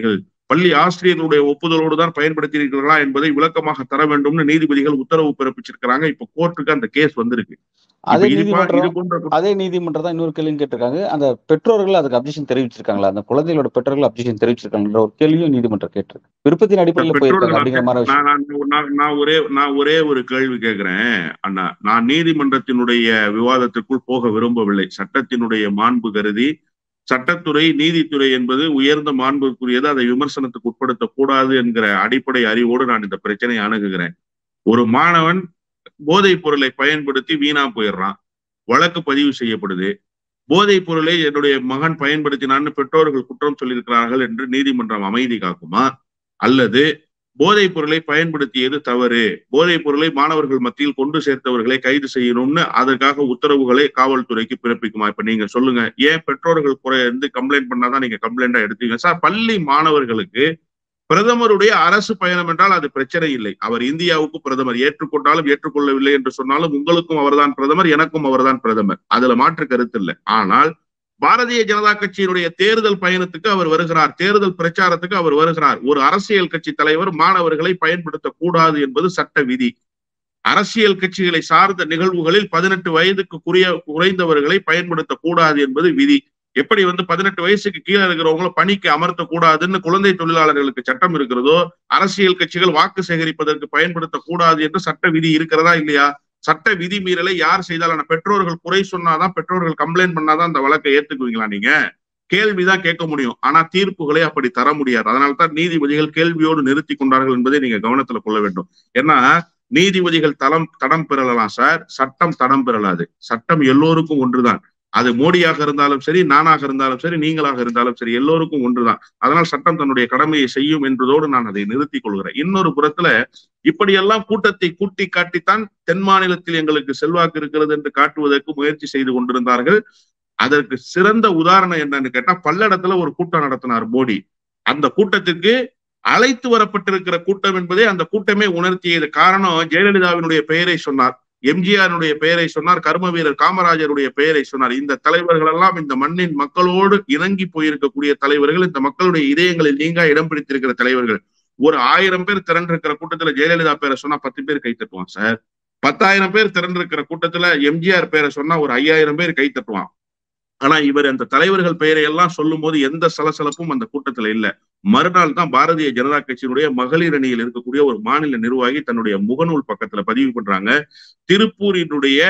பள்ளி ஆசிரியர்களுடைய ஒப்புதலோடு தான் பயன்படுத்தி இருக்கிறீர்களா என்பதை விளக்கமாக தர வேண்டும்னு நீதிபதிகள் உத்தரவு பிறப்பிச்சிருக்கிறாங்க இப்ப கோர்ட்டுக்கு அந்த கேஸ் வந்திருக்கு இப்ப அதே இது பா- இது நீதிமன்றம் போன்ற அதே நீதிமன்றம் தான் இன்னொரு கேள்வியும் கேட்டிருக்காங்க அந்த பெற்றோர்கள் அதுக்கு அப்ஜெக்ஷன் தெரிவிச்சிருக்காங்களா அந்த குழந்தைகளோட பெற்றோர்கள் அப்ஜெக்ஷன் தெரிவிச்சிருக்காங்கன்ற ஒரு கேள்வியும் நீதிமன்றம் கேட்டிருக்கு விருப்பத்தின் அடிப்படையில் போயிருக்காங்க பெற்றோர்கள் அப்படிங்கிற மாதிரி விஷயம் நான் நான் நான் நான் ஒரே நான் ஒரே ஒரு கேள்வி கேட்கிறேன் அண்ணா நான் நீதிமன்றத்தினுடைய விவாதத்திற்குள் போக விரும்பவில்லை சட்டத்தினுடைய மாண்பு கருதி சட்டத்துறை நீதித்துறை என்பது உயர்ந்த மாண்புக்குரியது அதை விமர்சனத்துக்கு உட்படுத்தக் கூடாது என்கிற அடிப்படை அறிவோடு நான் இந்த பிரச்சனையை அணுகுகிறேன் ஒரு மாணவன் போதைப் பொருளை பயன்படுத்தி வீணா போயிடுறான் வழக்கு பதிவு செய்யப்படுது போதைப் பொருளை என்னுடைய மகன் பயன்படுத்தினான்னு பெற்றோர்கள் குற்றம் சொல்லியிருக்கிறார்கள் என்று நீதிமன்றம் அமைதி காக்குமா அல்லது போதைப் பொருளை பயன்படுத்தியது தவறு போதைப் பொருளை மாணவர்கள் மத்தியில் கொண்டு சேர்த்தவர்களை கைது செய்யணும்னு அதற்காக உத்தரவுகளை காவல்துறைக்கு பிறப்பிக்குமா இப்ப நீங்க சொல்லுங்க ஏன் பெற்றோர்கள் குறை வந்து கம்ப்ளைண்ட் பண்ணாதான் நீங்க கம்ப்ளைண்டா எடுத்தீங்க சார் பள்ளி மாணவர்களுக்கு பிரதமருடைய அரசு பயணம் என்றால் அது பிரச்சனை இல்லை அவர் இந்தியாவுக்கு பிரதமர் ஏற்றுக்கொண்டாலும் ஏற்றுக்கொள்ளவில்லை என்று சொன்னாலும் உங்களுக்கும் அவர்தான் பிரதமர் எனக்கும் அவர்தான் பிரதமர் அதுல மாற்று கருத்து இல்லை ஆனால் பாரதிய ஜனதா கட்சியினுடைய தேர்தல் பயணத்துக்கு அவர் வருகிறார் தேர்தல் பிரச்சாரத்துக்கு அவர் வருகிறார் ஒரு அரசியல் கட்சி தலைவர் மாணவர்களை பயன்படுத்தக் கூடாது என்பது சட்ட விதி அரசியல் கட்சிகளை சார்ந்த நிகழ்வுகளில் பதினெட்டு வயதுக்கு குறைய குறைந்தவர்களை பயன்படுத்தக் கூடாது என்பது விதி எப்படி வந்து பதினெட்டு வயசுக்கு கீழே இருக்கிறவங்கள பணிக்கு அமர்த்த கூடாதுன்னு குழந்தை தொழிலாளர்களுக்கு சட்டம் இருக்கிறதோ அரசியல் கட்சிகள் வாக்கு சேகரிப்பதற்கு பயன்படுத்தக் கூடாது என்று சட்ட விதி இருக்கிறதா இல்லையா சட்ட விதி மீறலை யார் செய்தாலும் பெற்றோர்கள் குறை சொன்னாதான் பெற்றோர்கள் கம்ப்ளைண்ட் பண்ணாதான் அந்த வழக்கை ஏத்துக்குவீங்களா நீங்க கேள்விதான் கேட்க முடியும் ஆனா தீர்ப்புகளை அப்படி தர முடியாது அதனால தான் நீதிபதிகள் கேள்வியோடு நிறுத்தி கொண்டார்கள் என்பதை நீங்க கவனத்துல கொள்ள வேண்டும் ஏன்னா நீதிபதிகள் தளம் தடம் பெறலாம் சார் சட்டம் தடம் பெறலாது சட்டம் எல்லோருக்கும் ஒன்றுதான் அது மோடியாக இருந்தாலும் சரி நானாக இருந்தாலும் சரி நீங்களாக இருந்தாலும் சரி எல்லோருக்கும் ஒன்றுதான் அதனால் சட்டம் தன்னுடைய கடமையை செய்யும் என்பதோடு நான் அதை நிறுத்திக் கொள்கிறேன் இன்னொரு புறத்துல இப்படியெல்லாம் கூட்டத்தை கூட்டி காட்டித்தான் தென் மாநிலத்தில் எங்களுக்கு செல்வாக்கு இருக்கிறது என்று காட்டுவதற்கு முயற்சி செய்து கொண்டிருந்தார்கள் அதற்கு சிறந்த உதாரணம் என்னன்னு கேட்டா பல்லடத்துல ஒரு கூட்டம் நடத்தினார் மோடி அந்த கூட்டத்திற்கு அழைத்து வரப்பட்டிருக்கிற கூட்டம் என்பதே அந்த கூட்டமே உணர்த்தியது காரணம் ஜெயலலிதாவினுடைய பெயரை சொன்னார் எம்ஜிஆருடைய பெயரை சொன்னார் கர்ம வீரர் காமராஜருடைய பெயரை சொன்னார் இந்த தலைவர்கள் எல்லாம் இந்த மண்ணின் மக்களோடு இணங்கி போயிருக்கக்கூடிய தலைவர்கள் இந்த மக்களுடைய இதயங்களில் நீங்கா இடம் பிடித்திருக்கிற தலைவர்கள் ஒரு ஆயிரம் பேர் திரண்டிருக்கிற கூட்டத்துல ஜெயலலிதா பேரை சொன்னா பத்து பேர் கை தட்டுவான் சார் பத்தாயிரம் பேர் திரண்டிருக்கிற கூட்டத்துல எம்ஜிஆர் பேரை சொன்னா ஒரு ஐயாயிரம் பேர் கை தட்டுவான் ஆனா இவர் அந்த தலைவர்கள் பெயரை எல்லாம் சொல்லும் போது எந்த சலசலப்பும் அந்த கூட்டத்துல இல்ல மறுநாள் தான் பாரதிய ஜனதா கட்சியினுடைய மகளிர் அணியில் இருக்கக்கூடிய ஒரு மாநில நிர்வாகி தன்னுடைய முகநூல் பக்கத்துல பதிவு பண்றாங்க திருப்பூரினுடைய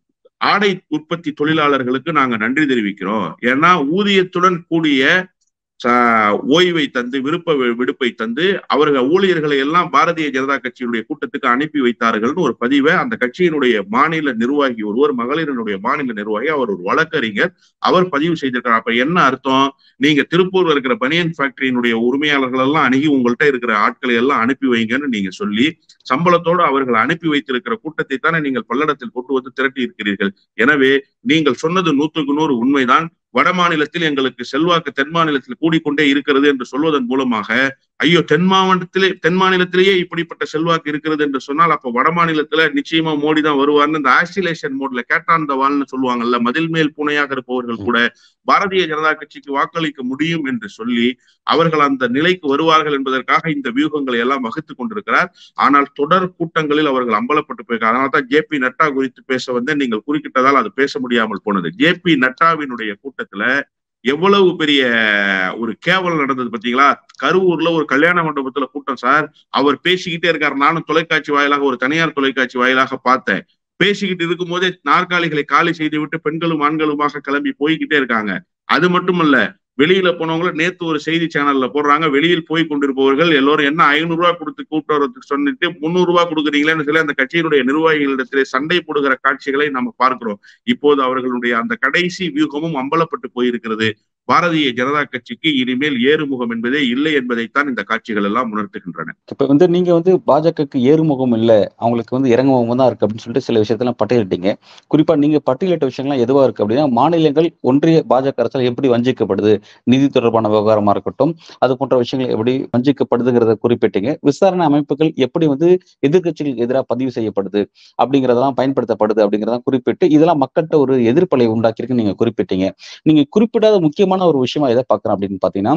ஆடை உற்பத்தி தொழிலாளர்களுக்கு நாங்க நன்றி தெரிவிக்கிறோம் ஏன்னா ஊதியத்துடன் கூடிய ஓய்வை தந்து விருப்ப விடுப்பை தந்து அவர்கள் ஊழியர்களை எல்லாம் பாரதிய ஜனதா கட்சியினுடைய கூட்டத்துக்கு அனுப்பி வைத்தார்கள்னு ஒரு பதிவை அந்த கட்சியினுடைய மாநில நிர்வாகி ஒருவர் மகளிரினுடைய மாநில நிர்வாகி அவர் ஒரு வழக்கறிஞர் அவர் பதிவு செய்திருக்கிறார் அப்ப என்ன அர்த்தம் நீங்க திருப்பூர்ல இருக்கிற பனியன் ஃபேக்டரியினுடைய உரிமையாளர்கள் எல்லாம் அணுகி உங்கள்கிட்ட இருக்கிற ஆட்களை எல்லாம் அனுப்பி வைங்கன்னு நீங்க சொல்லி சம்பளத்தோடு அவர்கள் அனுப்பி வைத்திருக்கிற கூட்டத்தை தானே நீங்கள் பல்லடத்தில் கொண்டு வந்து திரட்டி இருக்கிறீர்கள் எனவே நீங்கள் சொன்னது நூற்றுக்கு நூறு உண்மைதான் வட மாநிலத்தில் எங்களுக்கு செல்வாக்கு தென் மாநிலத்தில் கூடிக்கொண்டே இருக்கிறது என்று சொல்வதன் மூலமாக ஐயோ தென் மாவட்டத்திலே தென் மாநிலத்திலேயே இப்படிப்பட்ட செல்வாக்கு இருக்கிறது என்று சொன்னால் அப்ப வட மாநிலத்துல நிச்சயமா மோடி தான் வருவார்னு இந்த ஆசிலேஷன் மோட்ல கேட்டான் வாழ்னு சொல்லுவாங்கல்ல மதில் மேல் பூனையாக இருப்பவர்கள் கூட பாரதிய ஜனதா கட்சிக்கு வாக்களிக்க முடியும் என்று சொல்லி அவர்கள் அந்த நிலைக்கு வருவார்கள் என்பதற்காக இந்த வியூகங்களை எல்லாம் வகுத்து கொண்டிருக்கிறார் ஆனால் தொடர் கூட்டங்களில் அவர்கள் அம்பலப்பட்டு போயிருக்காங்க அதனால தான் ஜே பி நட்டா குறித்து பேச வந்து நீங்கள் குறுக்கிட்டதால் அது பேச முடியாமல் போனது ஜே பி நட்டாவினுடைய கூட்டத்துல எவ்வளவு பெரிய ஒரு கேவலம் நடந்தது பாத்தீங்களா கரூர்ல ஒரு கல்யாண மண்டபத்துல கூட்டம் சார் அவர் பேசிக்கிட்டே இருக்காரு நானும் தொலைக்காட்சி வாயிலாக ஒரு தனியார் தொலைக்காட்சி வாயிலாக பார்த்தேன் பேசிக்கிட்டு இருக்கும் போதே நாற்காலிகளை காலி செய்து விட்டு பெண்களும் ஆண்களுமாக கிளம்பி போய்கிட்டே இருக்காங்க அது மட்டுமல்ல வெளியில போனவங்கள நேத்து ஒரு செய்தி சேனல்ல போடுறாங்க வெளியில் போய் கொண்டிருப்பவர்கள் எல்லோரும் என்ன ஐநூறு ரூபாய் கொடுத்து கூப்பிட்டு வரதுக்கு சொல்லிட்டு முந்நூறு ரூபாய் கொடுக்குறீங்களேன்னு சொல்லி அந்த கட்சியினுடைய நிர்வாகிகளிடத்திலே சண்டை போடுகிற காட்சிகளை நம்ம பார்க்கிறோம் இப்போது அவர்களுடைய அந்த கடைசி வியூகமும் அம்பலப்பட்டு போயிருக்கிறது பாரதிய ஜனதா கட்சிக்கு இனிமேல் ஏறுமுகம் என்பதே இல்லை என்பதைத்தான் இந்த காட்சிகள் எல்லாம் உணர்த்துகின்றன இப்ப வந்து நீங்க வந்து பாஜகவுக்கு ஏறுமுகம் இல்ல அவங்களுக்கு வந்து இறங்குமுகம் தான் இருக்கு அப்படின்னு சொல்லிட்டு சில விஷயத்தெல்லாம் பட்டியலிட்டீங்க குறிப்பா நீங்க பட்டியலிட்ட விஷயங்கள்லாம் எதுவா இருக்கு அப்படின்னா மாநிலங்கள் ஒன்றிய பாஜக அரசால் எப்படி வஞ்சிக்கப்படுது நிதி தொடர்பான விவகாரமா இருக்கட்டும் அது போன்ற விஷயங்கள் எப்படி வஞ்சிக்கப்படுதுங்கிறத குறிப்பிட்டீங்க விசாரணை அமைப்புகள் எப்படி வந்து எதிர்கட்சிகளுக்கு எதிராக பதிவு செய்யப்படுது அப்படிங்கிறதெல்லாம் பயன்படுத்தப்படுது அப்படிங்கிறதெல்லாம் குறிப்பிட்டு இதெல்லாம் மக்கள்கிட்ட ஒரு எதிர்ப்பலை உண்டாக்கியிருக்குன்னு நீங்க குறிப்பிட்டீங்க நீங்க குறிப்பிடாத முக்கியமான ஒரு விஷயமா எதை பாக்குறோம் அப்படின்னு பாத்தீங்கன்னா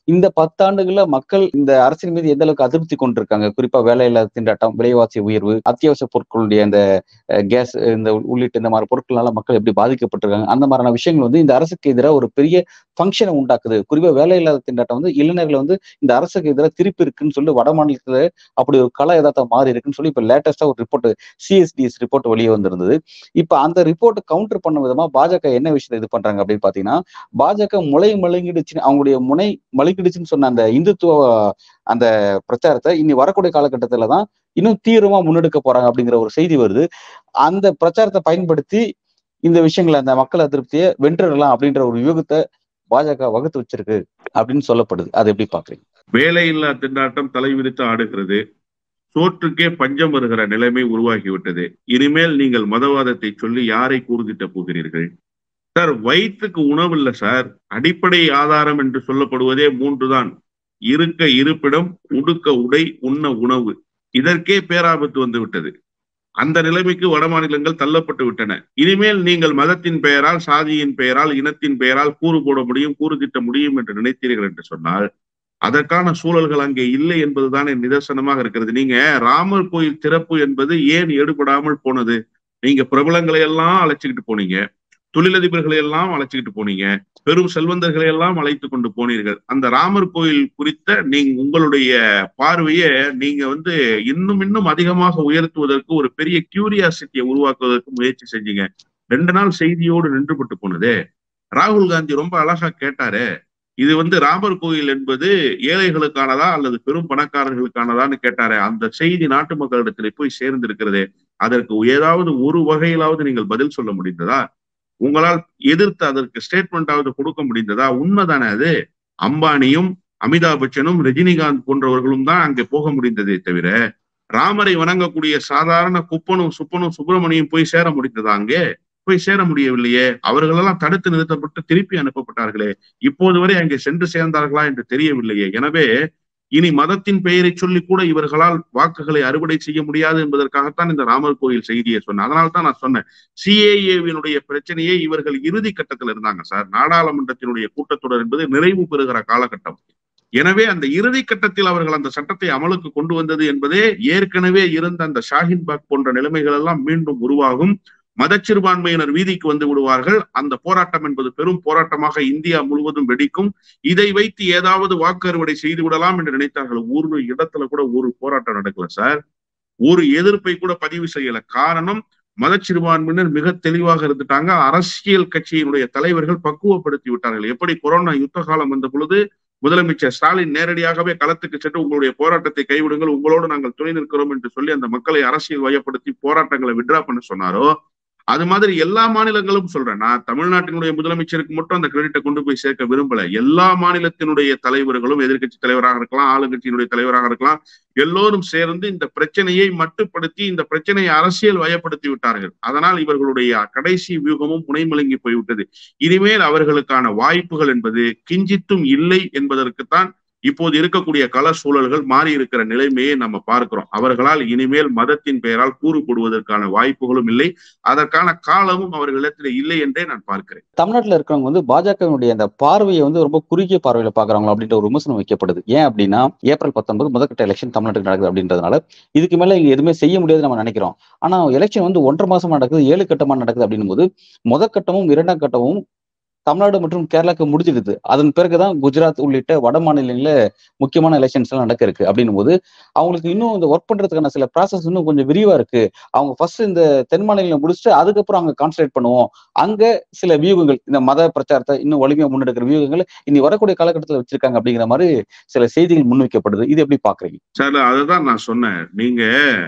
இந்த பத்தாண்டுகள்ல மக்கள் இந்த அரசின் மீது எந்த அளவுக்கு அதிருப்தி கொண்டிருக்காங்க குறிப்பா வேலையில்லாத திண்டாட்டம் விலைவாசி உயர்வு அத்தியாவசிய பொருட்களுடைய அந்த கேஸ் இந்த உள்ளிட்ட இந்த மாதிரி பொருட்களால மக்கள் எப்படி பாதிக்கப்பட்டிருக்காங்க அந்த மாதிரியான விஷயங்கள் வந்து இந்த அரசுக்கு எதிராக ஒரு பெரிய ஃபங்க்ஷனை உண்டாக்குது குறிப்பா வேலையில்லாத திண்டாட்டம் வந்து இளைஞர்கள் வந்து இந்த அரசுக்கு எதிராக திருப்பி இருக்குன்னு சொல்லி வட மாநிலத்துல அப்படி ஒரு கல யதார்த்தம் மாறி இருக்குன்னு சொல்லி இப்ப லேட்டஸ்டா ஒரு ரிப்போர்ட் சிஎஸ்டிஎஸ் ரிப்போர்ட் வெளியே வந்திருந்தது இப்ப அந்த ரிப்போர்ட் கவுண்டர் பண்ண விதமா பாஜக என்ன விஷயத்தை இது பண்றாங்க அப்படின்னு பாத்தீங்கன்னா பாஜக முளை மழுங்கிடுச்சு அவங்களுடைய முனை மழுங்கிடுச்சுன்னு சொன்ன அந்த இந்துத்துவ அந்த பிரச்சாரத்தை இனி வரக்கூடிய காலகட்டத்துல தான் இன்னும் தீவிரமா முன்னெடுக்க போறாங்க அப்படிங்கிற ஒரு செய்தி வருது அந்த பிரச்சாரத்தை பயன்படுத்தி இந்த விஷயங்களை அந்த மக்கள் அதிருப்தியை வென்றிடலாம் அப்படின்ற ஒரு யுகத்தை பாஜக வகுத்து வச்சிருக்கு அப்படின்னு சொல்லப்படுது அதை எப்படி பாக்குறீங்க வேலையில்லா திண்டாட்டம் தலைவிரித்து ஆடுகிறது சோற்றுக்கே பஞ்சம் வருகிற நிலைமை உருவாகிவிட்டது இனிமேல் நீங்கள் மதவாதத்தை சொல்லி யாரை கூர்திட்ட போகிறீர்கள் சார் வயிற்றுக்கு உணவு இல்ல சார் அடிப்படை ஆதாரம் என்று சொல்லப்படுவதே மூன்றுதான் இருக்க இருப்பிடம் உடுக்க உடை உண்ண உணவு இதற்கே பேராபத்து வந்து விட்டது அந்த நிலைமைக்கு வட மாநிலங்கள் தள்ளப்பட்டு விட்டன இனிமேல் நீங்கள் மதத்தின் பெயரால் சாதியின் பெயரால் இனத்தின் பெயரால் கூறு போட முடியும் கூறு திட்ட முடியும் என்று நினைத்தீர்கள் என்று சொன்னால் அதற்கான சூழல்கள் அங்கே இல்லை என்பதுதான் என் நிதர்சனமாக இருக்கிறது நீங்க ராமர் கோயில் திறப்பு என்பது ஏன் எடுபடாமல் போனது நீங்க பிரபலங்களை எல்லாம் அழைச்சிக்கிட்டு போனீங்க தொழிலதிபர்களை எல்லாம் அழைச்சிக்கிட்டு போனீங்க பெரும் செல்வந்தர்களை எல்லாம் அழைத்து கொண்டு போனீர்கள் அந்த ராமர் கோயில் குறித்த நீங்க உங்களுடைய பார்வையை நீங்க வந்து இன்னும் இன்னும் அதிகமாக உயர்த்துவதற்கு ஒரு பெரிய கியூரியாசிட்டியை உருவாக்குவதற்கு முயற்சி செஞ்சீங்க ரெண்டு நாள் செய்தியோடு நின்றுபட்டு போனதே ராகுல் காந்தி ரொம்ப அழகா கேட்டாரு இது வந்து ராமர் கோயில் என்பது ஏழைகளுக்கானதா அல்லது பெரும் பணக்காரர்களுக்கானதான்னு கேட்டாரு அந்த செய்தி நாட்டு மக்களிடத்திலே போய் சேர்ந்திருக்கிறதே அதற்கு ஏதாவது ஒரு வகையிலாவது நீங்கள் பதில் சொல்ல முடிந்ததா உங்களால் எதிர்த்து அதற்கு ஸ்டேட்மெண்டாவது கொடுக்க முடிந்ததா உண்மைதானே அது அம்பானியும் அமிதாப் பச்சனும் ரஜினிகாந்த் போன்றவர்களும் தான் அங்கே போக முடிந்ததே தவிர ராமரை வணங்கக்கூடிய சாதாரண குப்பனும் சுப்பனும் சுப்பிரமணியும் போய் சேர முடிந்ததா அங்கே போய் சேர முடியவில்லையே அவர்களெல்லாம் தடுத்து நிறுத்தப்பட்டு திருப்பி அனுப்பப்பட்டார்களே இப்போது வரை அங்கே சென்று சேர்ந்தார்களா என்று தெரியவில்லையே எனவே இனி மதத்தின் பெயரை சொல்லி கூட இவர்களால் வாக்குகளை அறுவடை செய்ய முடியாது என்பதற்காகத்தான் இந்த ராமர் கோயில் செய்தியை சொன்னேன் அதனால தான் நான் சொன்னேன் சிஏஏவினுடைய பிரச்சனையே இவர்கள் இறுதி கட்டத்தில் இருந்தாங்க சார் நாடாளுமன்றத்தினுடைய கூட்டத்தொடர் என்பது நிறைவு பெறுகிற காலகட்டம் எனவே அந்த இறுதி கட்டத்தில் அவர்கள் அந்த சட்டத்தை அமலுக்கு கொண்டு வந்தது என்பதே ஏற்கனவே இருந்த அந்த ஷாஹின் பாக் போன்ற நிலைமைகள் எல்லாம் மீண்டும் உருவாகும் மதச்சிறுபான்மையினர் வீதிக்கு வந்து விடுவார்கள் அந்த போராட்டம் என்பது பெரும் போராட்டமாக இந்தியா முழுவதும் வெடிக்கும் இதை வைத்து ஏதாவது வாக்கு அறுவடை செய்து விடலாம் என்று நினைத்தார்கள் ஒரு இடத்துல கூட ஒரு போராட்டம் நடக்கல சார் ஒரு எதிர்ப்பை கூட பதிவு செய்யல காரணம் மதச்சிறுபான்மையினர் மிக தெளிவாக இருந்துட்டாங்க அரசியல் கட்சியினுடைய தலைவர்கள் பக்குவப்படுத்தி விட்டார்கள் எப்படி கொரோனா யுத்த காலம் வந்த பொழுது முதலமைச்சர் ஸ்டாலின் நேரடியாகவே களத்துக்கு சென்று உங்களுடைய போராட்டத்தை கைவிடுங்கள் உங்களோடு நாங்கள் துணை நிற்கிறோம் என்று சொல்லி அந்த மக்களை அரசியல் வயப்படுத்தி போராட்டங்களை விட்ரா பண்ண சொன்னாரோ அது மாதிரி எல்லா மாநிலங்களும் சொல்றேன் நான் தமிழ்நாட்டினுடைய முதலமைச்சருக்கு மட்டும் அந்த கிரெடிட்டை கொண்டு போய் சேர்க்க விரும்பல எல்லா மாநிலத்தினுடைய தலைவர்களும் எதிர்கட்சி தலைவராக இருக்கலாம் ஆளுங்கட்சியினுடைய தலைவராக இருக்கலாம் எல்லோரும் சேர்ந்து இந்த பிரச்சனையை மட்டுப்படுத்தி இந்த பிரச்சனையை அரசியல் வயப்படுத்தி விட்டார்கள் அதனால் இவர்களுடைய கடைசி வியூகமும் புனைமலங்கி போய்விட்டது இனிமேல் அவர்களுக்கான வாய்ப்புகள் என்பது கிஞ்சித்தும் இல்லை என்பதற்குத்தான் இப்போது இருக்கக்கூடிய கள சூழல்கள் மாறி இருக்கிற நிலைமையை நம்ம பார்க்கிறோம் அவர்களால் இனிமேல் மதத்தின் பெயரால் கூறு போடுவதற்கான வாய்ப்புகளும் இல்லை அதற்கான காலமும் அவர்களிடத்தில் இல்லை என்றே நான் பார்க்கிறேன் தமிழ்நாட்டுல இருக்கிறவங்க வந்து பாஜகவினுடைய அந்த பார்வையை வந்து ரொம்ப குறுகிய பார்வையில பாக்குறாங்களோ அப்படின்ற ஒரு விமர்சனம் வைக்கப்படுது ஏன் அப்படின்னா ஏப்ரல் பத்தொன்பது முதற்கட்ட எலெக்ஷன் தமிழ்நாட்டுக்கு நடக்குது அப்படின்றதுனால இதுக்கு மேல இங்க எதுவுமே செய்ய முடியாது நம்ம நினைக்கிறோம் ஆனா எலெக்ஷன் வந்து ஒன்றரை மாசமா நடக்குது ஏழு கட்டமா நடக்குது அப்படின்னும் போது முதற்கட்டமும் இரண்டாம் கட்டமும் தமிழ்நாடு மற்றும் கேரளாக்கு முடிஞ்சிடுது அதன் பிறகுதான் குஜராத் உள்ளிட்ட வட மாநிலங்கள்ல முக்கியமான எலெக்ஷன்ஸ் எல்லாம் நடக்க இருக்கு அப்படின்னும் போது அவங்களுக்கு இன்னும் இந்த ஒர்க் பண்றதுக்கான சில ப்ராசஸ் இன்னும் கொஞ்சம் விரிவா இருக்கு அவங்க ஃபர்ஸ்ட் இந்த தென் மாநிலங்களை முடிச்சுட்டு அதுக்கப்புறம் அங்க கான்சன்ட்ரேட் பண்ணுவோம் அங்க சில வியூகங்கள் இந்த மத பிரச்சாரத்தை இன்னும் வலிமையா முன்னெடுக்கிற வியூகங்கள் இனி வரக்கூடிய காலகட்டத்தில் வச்சிருக்காங்க அப்படிங்கிற மாதிரி சில செய்திகள் முன்வைக்கப்படுது இது எப்படி பாக்குறீங்க சார் அதுதான் நான் சொன்னேன் நீங்க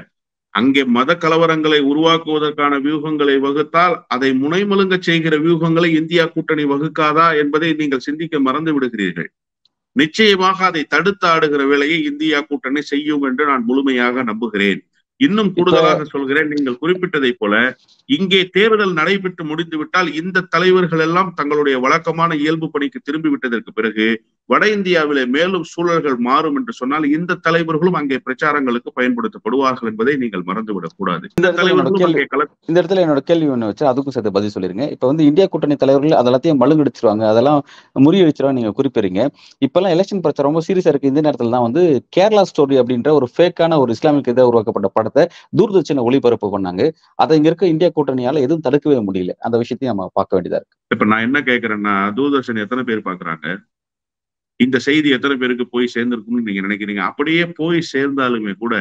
அங்கே மத கலவரங்களை உருவாக்குவதற்கான வியூகங்களை வகுத்தால் அதை முனைமலுங்க செய்கிற வியூகங்களை இந்தியா கூட்டணி வகுக்காதா என்பதை நீங்கள் சிந்திக்க மறந்து விடுகிறீர்கள் நிச்சயமாக அதை தடுத்து ஆடுகிற வேலையை இந்தியா கூட்டணி செய்யும் என்று நான் முழுமையாக நம்புகிறேன் இன்னும் கூடுதலாக சொல்கிறேன் நீங்கள் குறிப்பிட்டதை போல இங்கே தேர்தல் நடைபெற்று முடிந்து விட்டால் இந்த தலைவர்கள் எல்லாம் தங்களுடைய வழக்கமான இயல்பு பணிக்கு திரும்பி விட்டதற்கு பிறகு வட இந்தியாவிலே மேலும் சூழல்கள் மாறும் என்று சொன்னால் இந்த தலைவர்களும் அங்கே பிரச்சாரங்களுக்கு பயன்படுத்தப்படுவார்கள் என்பதை நீங்கள் மறந்துவிடக் கூடாது இந்த இடத்துல என்னோட தலைவர்களும் கேள்வி- அங்கே கல இந்த இடத்துல என்னோட கேள்வி ஒன்று வச்சு அதுக்கும் சேர்த்து பதில் சொல்லிருங்க இப்போ வந்து இந்தியா கூட்டணி தலைவர்கள் அதெல்லாத்தையும் மழுங்கடிச்சிருவாங்க அதெல்லாம் முறியடிச்சிருவாங்க நீங்க குறிப்பிடுறீங்க இப்பெல்லாம் எலெக்ஷன் பிரச்சாரம் ரொம்ப சீரியஸா இருக்கு இந்த நேரத்துல தான் வந்து கேரளா ஸ்டோரி அப்படின்ற ஒரு ஃபேக்கான ஒரு இஸ்லாமிக் இதாக உருவாக்கப்பட்ட படத்தை தூர்தர்ஷனை ஒளிபரப்பு பண்ணாங்க அதை இங்க இருக்க இந்தியா கூட்டணியால எதுவும் தடுக்கவே முடியல அந்த விஷயத்தையும் நம்ம பார்க்க வேண்டியதா இருக்கு இப்ப நான் என்ன கேட்கிறேன்னா தூர்தர்ஷன் எத்தனை பேர் பாக்குறாங்க இந்த செய்தி எத்தனை பேருக்கு போய் சேர்ந்திருக்கும்னு நீங்க நினைக்கிறீங்க அப்படியே போய் சேர்ந்தாலுமே கூட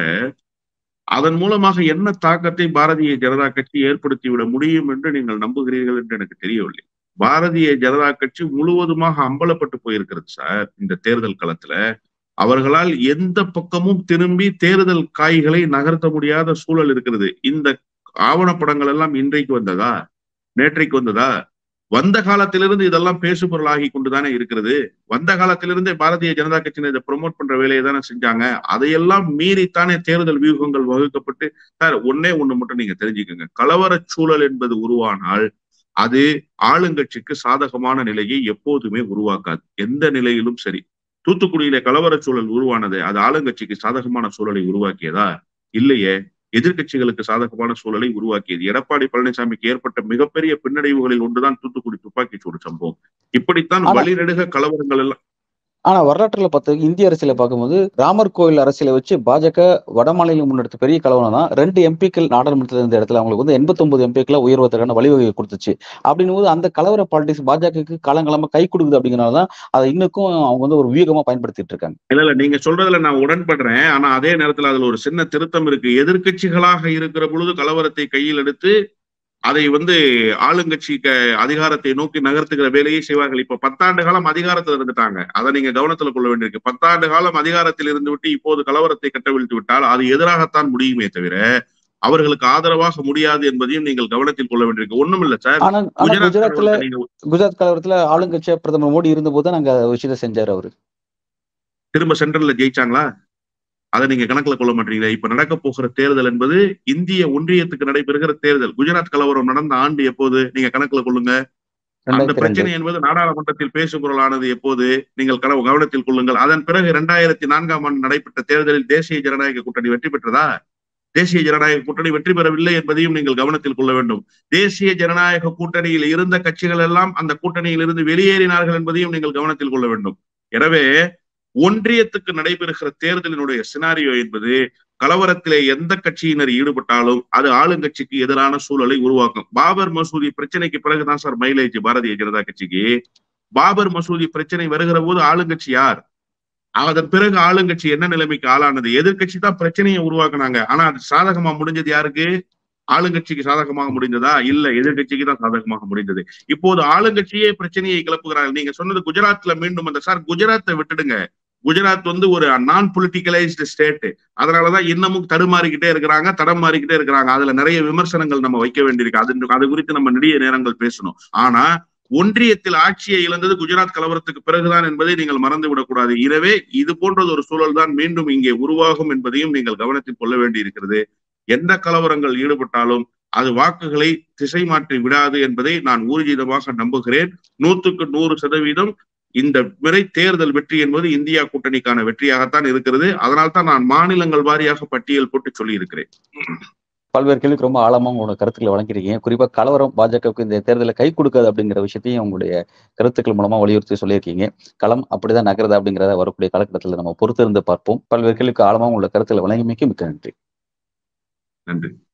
அதன் மூலமாக என்ன தாக்கத்தை பாரதிய ஜனதா கட்சி ஏற்படுத்தி விட முடியும் என்று நீங்கள் நம்புகிறீர்கள் என்று எனக்கு தெரியவில்லை பாரதிய ஜனதா கட்சி முழுவதுமாக அம்பலப்பட்டு போயிருக்கிறது சார் இந்த தேர்தல் களத்துல அவர்களால் எந்த பக்கமும் திரும்பி தேர்தல் காய்களை நகர்த்த முடியாத சூழல் இருக்கிறது இந்த ஆவணப்படங்கள் எல்லாம் இன்றைக்கு வந்ததா நேற்றைக்கு வந்ததா வந்த காலத்திலிருந்து இதெல்லாம் பேசுபொருளாகி கொண்டுதானே இருக்கிறது வந்த காலத்திலிருந்தே பாரதிய ஜனதா கட்சியினர் இதை ப்ரொமோட் பண்ற வேலையை தானே செஞ்சாங்க அதையெல்லாம் மீறித்தானே தேர்தல் வியூகங்கள் வகுக்கப்பட்டு சார் ஒன்னே ஒண்ணு மட்டும் நீங்க தெரிஞ்சுக்கோங்க கலவர சூழல் என்பது உருவானால் அது ஆளுங்கட்சிக்கு சாதகமான நிலையை எப்போதுமே உருவாக்காது எந்த நிலையிலும் சரி தூத்துக்குடியில கலவர சூழல் உருவானது அது ஆளுங்கட்சிக்கு சாதகமான சூழலை உருவாக்கியதா இல்லையே எதிர்க்கட்சிகளுக்கு சாதகமான சூழலை உருவாக்கியது எடப்பாடி பழனிசாமிக்கு ஏற்பட்ட மிகப்பெரிய பின்னடைவுகளில் ஒன்றுதான் தூத்துக்குடி துப்பாக்கி சூடு சம்பவம் இப்படித்தான் ஆனா- வழிநெடுக கலவரங்கள் எல்லாம் ஆனா வரலாற்றுல பார்த்து இந்திய அரசியல பார்க்கும்போது ராமர் கோயில் அரசியலை வச்சு பாஜக வட மாநிலம் முன்னெடுத்த பெரிய கலவரம் தான் ரெண்டு எம்பிக்கள் நாடாளுமன்றத்தில் இருந்த இடத்துல அவங்களுக்கு வந்து எண்பத்தொன்பது எம்பிக்களை உயர்வதற்கான வழிவகை கொடுத்துச்சு அப்படின்னும் போது அந்த கலவர பாலிடிக்ஸ் பாஜகவுக்கு காலங்காலமா கை கொடுக்குது அப்படிங்கிறனால தான் அதை இன்னுக்கும் அவங்க வந்து ஒரு வியூகமா பயன்படுத்திட்டு இருக்காங்க இல்ல இல்ல நீங்க சொல்றதுல நான் உடன்படுறேன் ஆனா அதே நேரத்துல அதுல ஒரு சின்ன திருத்தம் இருக்கு எதிர்க்கட்சிகளாக இருக்கிற பொழுது கலவரத்தை கையில் எடுத்து அதை வந்து ஆளுங்கட்சி க- அதிகாரத்தை நோக்கி நகர்த்துகிற வேலையை செய்வார்கள் இப்ப பத்தாண்டு காலம் அதிகாரத்தில் இருந்துட்டாங்க அதை நீங்க கவனத்துல கொள்ள வேண்டியிருக்கு பத்தாண்டு காலம் அதிகாரத்தில் இருந்து விட்டு இப்போது கலவரத்தை கட்டவிழ்த்து விட்டால் அது எதிராகத்தான் முடியுமே தவிர அவர்களுக்கு ஆதரவாக முடியாது என்பதையும் நீங்கள் கவனத்தில் கொள்ள வேண்டியிருக்கு ஒண்ணும் இல்ல சார் ஆனா ஆனா குஜராத் குஜராத்ல கலவரத்தை நீங்க குஜராத் கலவரத்துல ஆளுங்கட்சியா பிரதமர் மோடி இருந்தபோது தான் நாங்க அந்த விஷயத்தை செஞ்சாரு அவரு திரும்ப சென்ட்ரல்ல ஜெயிச்சாங்களா அதை நீங்க கணக்குல கொள்ள மாட்டீங்களா இப்ப நடக்க போகிற தேர்தல் என்பது இந்திய ஒன்றியத்துக்கு நடைபெறுகிற தேர்தல் குஜராத் கலவரம் நடந்த ஆண்டு எப்போது நீங்க கணக்குல கொள்ளுங்க அந்த ரெண்டாயிரத்தி ரெண்டு பிரச்சனை என்பது நாடாளுமன்றத்தில் பேசுபொருளானது எப்போது நீங்கள் கனவு கவனத்தில் கொள்ளுங்கள் அதன் பிறகு இரண்டாயிரத்தி நான்காம் ஆண்டு நடைபெற்ற தேர்தலில் தேசிய ஜனநாயக கூட்டணி வெற்றி பெற்றதா தேசிய ஜனநாயக கூட்டணி வெற்றி பெறவில்லை என்பதையும் நீங்கள் கவனத்தில் கொள்ள வேண்டும் தேசிய ஜனநாயக கூட்டணியில் இருந்த கட்சிகள் எல்லாம் அந்த கூட்டணியில் இருந்து வெளியேறினார்கள் என்பதையும் நீங்கள் கவனத்தில் கொள்ள வேண்டும் எனவே ஒன்றியத்துக்கு நடைபெறுகிற தேர்தலினுடைய சினாரியோ என்பது கலவரத்திலே எந்த கட்சியினர் ஈடுபட்டாலும் அது ஆளுங்கட்சிக்கு எதிரான சூழலை உருவாக்கும் பாபர் மசூதி பிரச்சனைக்கு பிறகுதான் சார் மைலேஜ் பாரதிய ஜனதா கட்சிக்கு பாபர் மசூதி பிரச்சனை வருகிற போது ஆளுங்கட்சி யார் அதன் பிறகு ஆளுங்கட்சி என்ன நிலைமைக்கு ஆளானது எதிர்க்கட்சி தான் பிரச்சனையை உருவாக்குனாங்க ஆனா அது சாதகமா முடிஞ்சது யாருக்கு ஆளுங்கட்சிக்கு சாதகமாக முடிந்ததா இல்ல எதிர்க்கட்சிக்கு தான் சாதகமாக முடிந்தது இப்போது ஆளுங்கட்சியே பிரச்சனையை கிளப்புகிறார்கள் நீங்க சொன்னது குஜராத்ல மீண்டும் அந்த சார் குஜராத்தை விட்டுடுங்க குஜராத் வந்து ஒரு நான் பொலிட்டிக்கலைஸ்டு ஸ்டேட் அதனாலதான் இன்னமும் தடுமாறிக்கிட்டே இருக்கிறாங்க தடம் மாறிக்கிட்டே இருக்கிறாங்க அதுல நிறைய விமர்சனங்கள் நம்ம வைக்க வேண்டியிருக்கு அது அது குறித்து நம்ம நெடிய நேரங்கள் பேசணும் ஆனா ஒன்றியத்தில் ஆட்சியை இழந்தது குஜராத் கலவரத்துக்கு பிறகுதான் என்பதை நீங்கள் மறந்து விடக்கூடாது எனவே இது போன்றது ஒரு சூழல் தான் மீண்டும் இங்கே உருவாகும் என்பதையும் நீங்கள் கவனத்தில் கொள்ள வேண்டியிருக்கிறது எந்த கலவரங்கள் ஈடுபட்டாலும் அது வாக்குகளை திசை மாற்றி விடாது என்பதை நான் ஊர்ஜிதமாக நம்புகிறேன் நூற்றுக்கு நூறு சதவீதம் இந்த முறை தேர்தல் வெற்றி என்பது இந்தியா கூட்டணிக்கான வெற்றியாகத்தான் இருக்கிறது அதனால் தான் நான் மாநிலங்கள் வாரியாக பட்டியல் போட்டு சொல்லி இருக்கிறேன் பல்வேறு கேள்விக்கு ரொம்ப ஆழமா உங்களோட கருத்துக்களை வழங்கிருக்கீங்க குறிப்பா கலவரம் பாஜகவுக்கு இந்த தேர்தலில் கை கொடுக்காது அப்படிங்கிற விஷயத்தையும் உங்களுடைய கருத்துக்கள் மூலமா வலியுறுத்தி சொல்லியிருக்கீங்க களம் அப்படிதான் நகருது அப்படிங்கிறத வரக்கூடிய காலகட்டத்தில் நம்ம பொறுத்திருந்து பார்ப்போம் பல்வேறு கேள்விக்கு ஆழமா உங்களோட கருத்துக்களை வழங்கிமைக்கு மிக்க நன்றி நன்றி